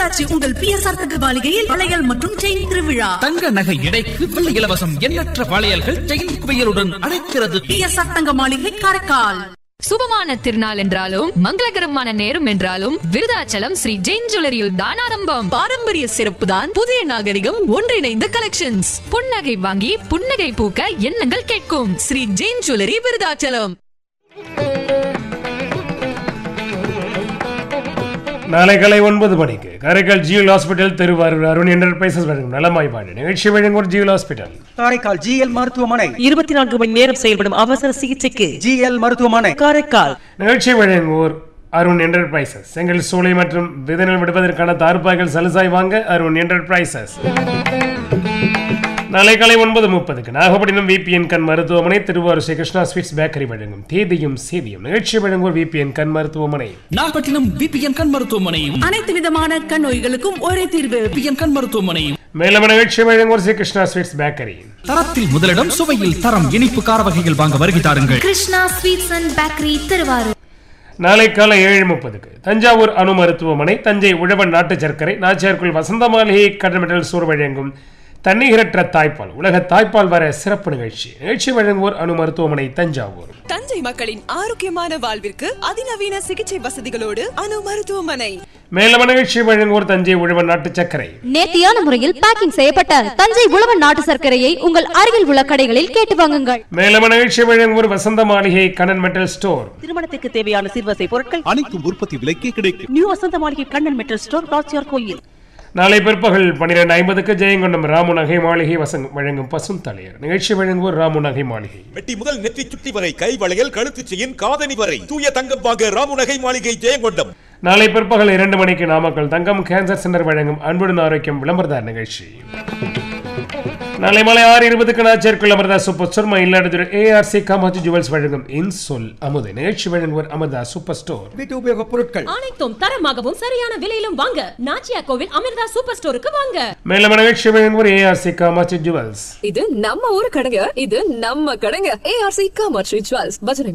பொள்ளாச்சி உங்கள் B S R தங்க மாளிகையில் வளையல் மற்றும் செயின் திருவிழா தங்க நகை எடைக்கு வெள்ளி இலவசம் எண்ணற்ற வளையல்கள் செயின் குவியலுடன் அழைக்கிறது பி எஸ் ஆர் தங்க மாளிகை காரைக்கால் சுபமான திருநாள் என்றாலும் மங்களகரமான நேரம் என்றாலும் விருதாச்சலம் ஸ்ரீ ஜெயின் ஜுவல்லரியில் தான் ஆரம்பம் பாரம்பரிய சிறப்பு தான் புதிய நாகரிகம் ஒன்றிணைந்த கலெக்ஷன்ஸ் புன்னகை வாங்கி புன்னகை பூக்க எண்ணங்கள் கேட்கும் ஸ்ரீ ஜெயின் ஜுவல்லரி விருதாச்சலம் நாளை காலை ஒன்பது மணிக்கு Karaikal GL hospital Tiruvarur Arun enterprises வழங்கும் நலமாய்வாடு நிகழ்ச்சி வழங்குவோர் ஜிஎல் ஹாஸ்பிட்டல் காரைக்கால் ஜிஎல் மருத்துவமனை இருபத்தி நான்கு மணி நேரம் செயல்படும் அவசர சிகிச்சைக்கு ஜிஎல் மருத்துவமனை காரைக்கால் நிகழ்ச்சி வழங்குவோர் அருண் என்டர்பிரைசஸ் செங்கல் சூளை மற்றும் விதனல் விடுவதற்கான தார்பாய்கள் சலுசாய் வாங்க அருண் என்டர்பிரைசஸ் நாளை காலை ஒன்பது முப்பதுக்கு நாகப்பட்டினம் விபிஎன் கண் மருத்துவமனை திருவாரூர் ஸ்ரீ கிருஷ்ணா ஸ்வீட்ஸ் பேக்கரி வழங்கும் தேதியும் சேதியும் நிகழ்ச்சி வழங்குவோர் விபிஎன் கண் மருத்துவமனை நாகப்பட்டினம் விபிஎன் கண் மருத்துவமனையும் அனைத்து விதமான கண் நோய்களுக்கும் ஒரே தீர்வு விபிஎன் கண் மருத்துவமனையும் மேலும் நிகழ்ச்சி வழங்குவோர் ஸ்ரீ கிருஷ்ணா ஸ்வீட்ஸ் பேக்கரி தரத்தில் முதலிடம் சுவையில் தரம் இனிப்பு கார வகைகள் வாங்க வருகை தாருங்கள் Krishna sweets and bakery Tiruvarur நாளை காலை ஏழு முப்பதுக்கு தஞ்சாவூர் அணு மருத்துவமனை தஞ்சை உழவன் நாட்டு சர்க்கரை நாச்சியார்குள் வசந்த மாளிகை கடமெட்டல் சூர் வழங்கும் தண்ணீரற்ற தாய்ப்பால் உலக தாய்ப்பால் வர சிறப்பு நிகழ்ச்சி நிகழ்ச்சி வழங்குவோர் அணு மருத்துவமனை தஞ்சாவூர் தஞ்சை மக்களின் ஆரோக்கியமான வாழ்விற்கு அதிநவீன சிகிச்சை வசதிகளோடு அணு மருத்துவமனை மேலும் நிகழ்ச்சி வழங்குவோர் தஞ்சை உழவன் நாட்டு சர்க்கரை நேர்த்தியான முறையில் பேக்கிங் செய்யப்பட்ட தஞ்சை உழவன் நாட்டு சர்க்கரையை உங்கள் அருகில் உள்ள கடைகளில் கேட்டு வாங்குங்கள் மேலும் நிகழ்ச்சி வழங்குவோர் வசந்த மாளிகை கண்ணன் மெட்டல் ஸ்டோர் திருமணத்துக்கு தேவையான சிறுவசை பொருட்கள் அனைத்தும் உற்பத்தி விலைக்கே கிடைக்கும் நியூ வசந்த மாளிகை கண்ணன் மெட்டல் ஸ்டோர் ராச்சியார் கோயில் நாளை பிற்பகல் பன்னிரண்டு ஐம்பதுக்கு ஜெயங்கொண்டம் ராமு நகை மாளிகை வசங் வழங்கும் பசும் தலையர் நிகழ்ச்சி வழங்குவோர் ராமு நகை மாளிகை வெட்டி முதல் நெற்றி சுட்டி வரை கை வளையல் கழுத்து செயின் காதணி வரை தூய தங்கம் வாங்க ராமுநகை மாளிகை ஜெயங்கொண்டம் நாளை பிற்பகல் இரண்டு மணிக்கு நாமக்கல் தங்கம் கேன்சர் சென்டர் வழங்கும் அன்புடன் ஆரோக்கியம் விளம்பரதார் நிகழ்ச்சி நாளை மாலை ஆறு இருபதுக்கு நாச்சேர்க்குள் Amrita super store Mayiladuthurai ARC Kamatchi jewels வழங்கும் இன்சொல் அமுது நிகழ்ச்சி வழங்குவோர் அமர்தா சூப்பர் ஸ்டோர் வீட்டு உபயோகப் பொருட்கள் அனைத்தும் தரமாகவும் சரியான விலையிலும் வாங்க நாச்சியா கோவில் அமிர்தா சூப்பர் ஸ்டோருக்கு வாங்க மேலும் நிகழ்ச்சி வழங்குவோர் ஏஆர்சி காமாட்சி ஜுவல்ஸ் இது நம்ம ஊரு கடைங்க இது நம்ம கடைங்க ஏஆர்சி காமாட்சி ஜுவல்ஸ் பஜனை